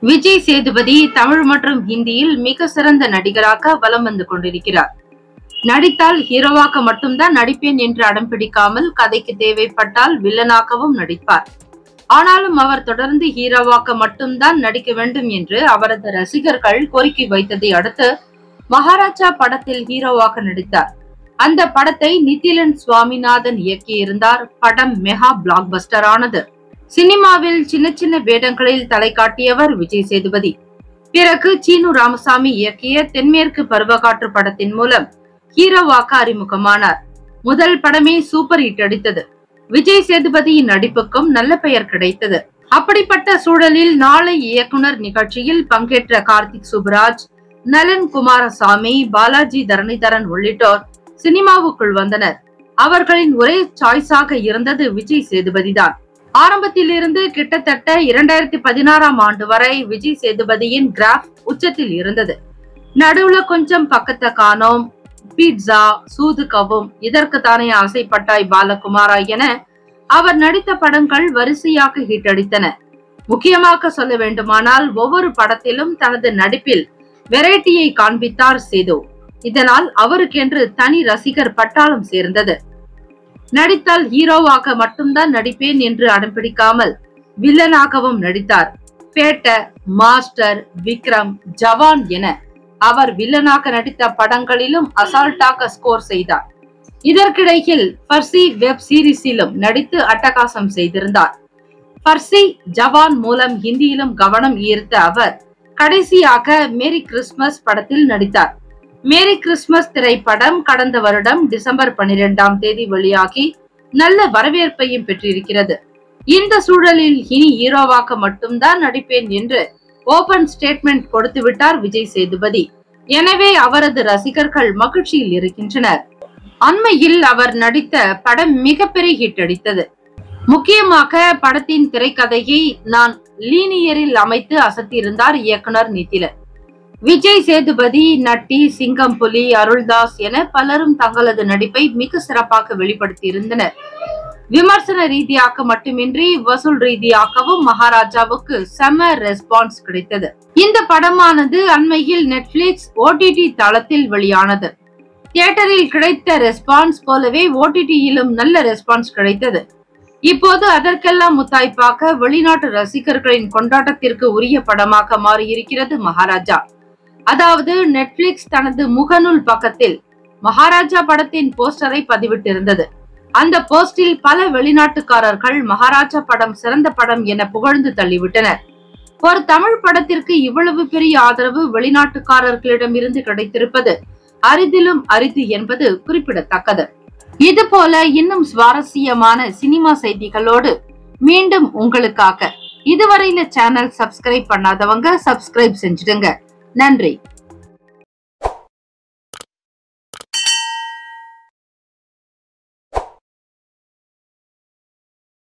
விஜய் சேதுபதி தமிழ் மற்றும் ஹிந்தியில் மிக சிறந்த நடிகராக வலம் வந்து கொண்டிருக்கிறார் நடித்தால் ஹீரோவாக்க மட்டும்தான் நடிப்பேன் என்று அடம் பிடிக்காமல் கதைக்கு தேவைப்பட்டால் வில்லனாகவும் நடிப்பார் ஆனாலும் அவர் தொடர்ந்து ஹீரோவாக்க மட்டும்தான் நடிக்க வேண்டும் என்று அவரது ரசிகர்கள் கோரிக்கை வைத்ததை அடுத்து மகாராஜா படத்தில் ஹீரோவாக நடித்தார் அந்த படத்தை நித்திலன் சுவாமிநாதன் இயக்கியிருந்தார் படம் மெகா பிளாக் பஸ்டர் ஆனது சினிமாவில் சின்ன சின்ன வேடங்களில் தலை காட்டியவர் விஜய் சேதுபதி பிறகு சீனு ராமசாமி இயக்கிய தென்மேற்கு பருவகாற்று படத்தின் மூலம் ஹீரோவாக அறிமுகமானார் முதல் படமே சூப்பர் ஹிட் அடித்தது விஜய் சேதுபதியின் நடிப்புக்கும் நல்ல பெயர் கிடைத்தது அப்படிப்பட்ட சூழலில் நாளை இயக்குனர் நிகழ்ச்சியில் பங்கேற்ற கார்த்திக் சுப்ராஜ் நலன் குமாரசாமி பாலாஜி தரணிதரன் உள்ளிட்டோர் சினிமாவுக்குள் வந்தனர் அவர்களின் ஒரே சாய்ஸாக இருந்தது விஜய் சேதுபதிதான் ஆரம்பத்திலிருந்து கிட்டத்தட்ட இரண்டாயிரத்தி பதினாறாம் ஆண்டு வரை விஜய் சேதுபதியின் கிராஃப் உச்சத்தில் இருந்தது நடுவுல கொஞ்சம் பக்கத்தை காணோம் பீட்சா சூது கவும் இதற்கு தானே ஆசைப்பட்டாய் பாலகுமாரா என அவர் நடித்த படங்கள் வரிசையாக ஹிட் அடித்தன முக்கியமாக சொல்ல வேண்டுமானால் ஒவ்வொரு படத்திலும் தனது நடிப்பில் வெரைட்டியை காண்பித்தார் சேது இதனால் அவருக்கென்று தனி ரசிகர் பட்டாளம் சேர்ந்தது நடித்தால் ஹீரோவாக மட்டும்தான் நடிப்பேன் என்று அடம்பிடிக்காமல் வில்லனாகவும் நடித்தார் பேட்ட மாஸ்டர் விக்ரம் ஜவான் என அவர் வில்லனாக நடித்த படங்களிலும் அசால்ட்டாக ஸ்கோர் செய்தார் இதற்கிடையில் பர்சி வெப் சீரிஸிலும் நடித்து அட்டகாசம் செய்திருந்தார் பர்சி ஜவான் மூலம் ஹிந்தியிலும் கவனம் ஈர்த்த அவர் கடைசியாக மேரி கிறிஸ்துமஸ் படத்தில் நடித்தார் மேரி கிறிஸ்துமஸ் திரைப்படம் கடந்த வருடம் டிசம்பர் பனிரெண்டாம் தேதி வெளியாகி நல்ல வரவேற்பையும் பெற்றிருக்கிறது இந்த சூழலில் இனி ஹீரோவாக்க மட்டும்தான் நடிப்பேன் என்று ஓபன் ஸ்டேட்மெண்ட் கொடுத்து விட்டார் விஜய் சேதுபதி எனவே அவரது ரசிகர்கள் மகிழ்ச்சியில் இருக்கின்றனர் அண்மையில் அவர் நடித்த படம் மிகப்பெரிய ஹிட் அடித்தது முக்கியமாக படத்தின் திரைக்கதையை நான் லீனியரில் அமைத்து அசத்தியிருந்தார் இயக்குனர் நிதிலன் விஜய் சேதுபதி நட்டி சிங்கம் புலி அருள்தாஸ் என பலரும் தங்களது நடிப்பை மிக சிறப்பாக வெளிப்படுத்தியிருந்தனர் விமர்சன ரீதியாக மட்டுமின்றி வசூல் ரீதியாகவும் மகாராஜாவுக்கு செம ரெஸ்பான்ஸ் கிடைத்தது இந்த படமானது அண்மையில் நெட்ஃபிளிக்ஸ் ஓடிடி தளத்தில் வெளியானது தியேட்டரில் கிடைத்த ரெஸ்பான்ஸ் போலவே ஓடிடியிலும் நல்ல ரெஸ்பான்ஸ் கிடைத்தது இப்போது அதற்கெல்லாம் முத்தாய்ப்பாக வெளிநாட்டு ரசிகர்களின் கொண்டாட்டத்திற்கு உரிய படமாக மாறியிருக்கிறது மகாராஜா அதாவது நெட்ஃபிளிக்ஸ் தனது முகநூல் பக்கத்தில் மகாராஜா படத்தின் போஸ்டரை பதிவிட்டிருந்தது அந்த போஸ்டில் பல வெளிநாட்டுக்காரர்கள் மகாராஜா படம் சிறந்த படம் என புகழ்ந்து தள்ளிவிட்டனர் ஒரு தமிழ் படத்திற்கு இவ்வளவு பெரிய ஆதரவு வெளிநாட்டுக்காரர்களிடம் இருந்து கிடைத்திருப்பது அரிதிலும் அரிது என்பது குறிப்பிடத்தக்கது இது போல இன்னும் சுவாரஸ்யமான சினிமா செய்திகளோடு மீண்டும் உங்களுக்காக இதுவரை இந்த சேனல் சப்ஸ்கிரைப் பண்ணாதவங்க சப்ஸ்கிரைப் செஞ்சிடுங்க நன்றி